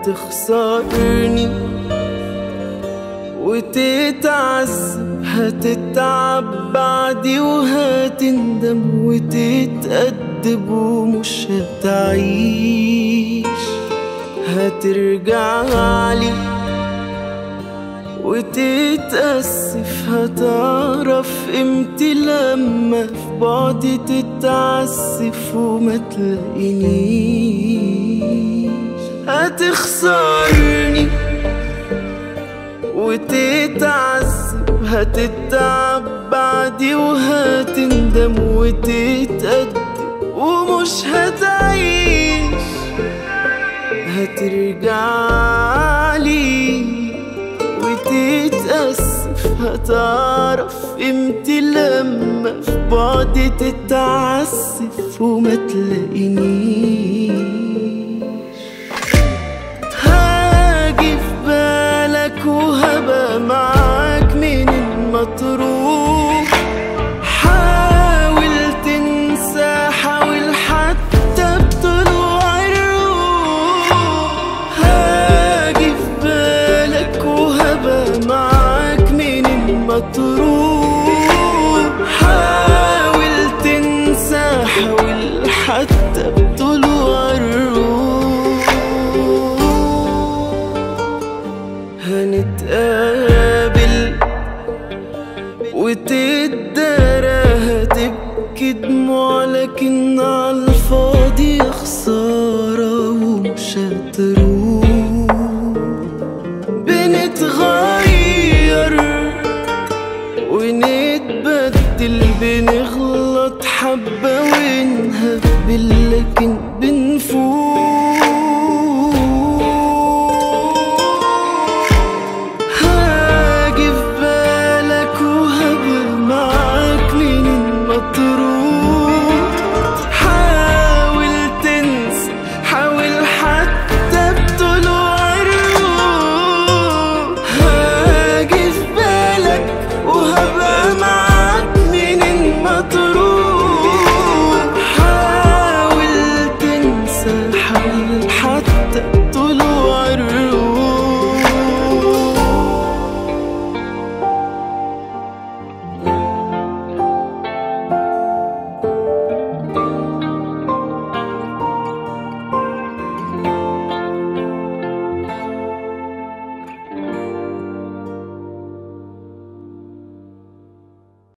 هتخسرني وتتعذب هتتعب بعدي وهتندم وتتأدب ومش هتعيش هترجعلي وتتأسف هتعرف قيمتي لما في بعدي تتعسف وما تلاقينيش هتخسرني وتتعذب هتتعب بعدي وهتندم وتتأدب ومش هتعيش هترجعلي وتتأسف هتعرف قيمتي لما في بعدي تتعسف وما تلاقينيش هاجي في بالك وهبقى معاك منين ما تروح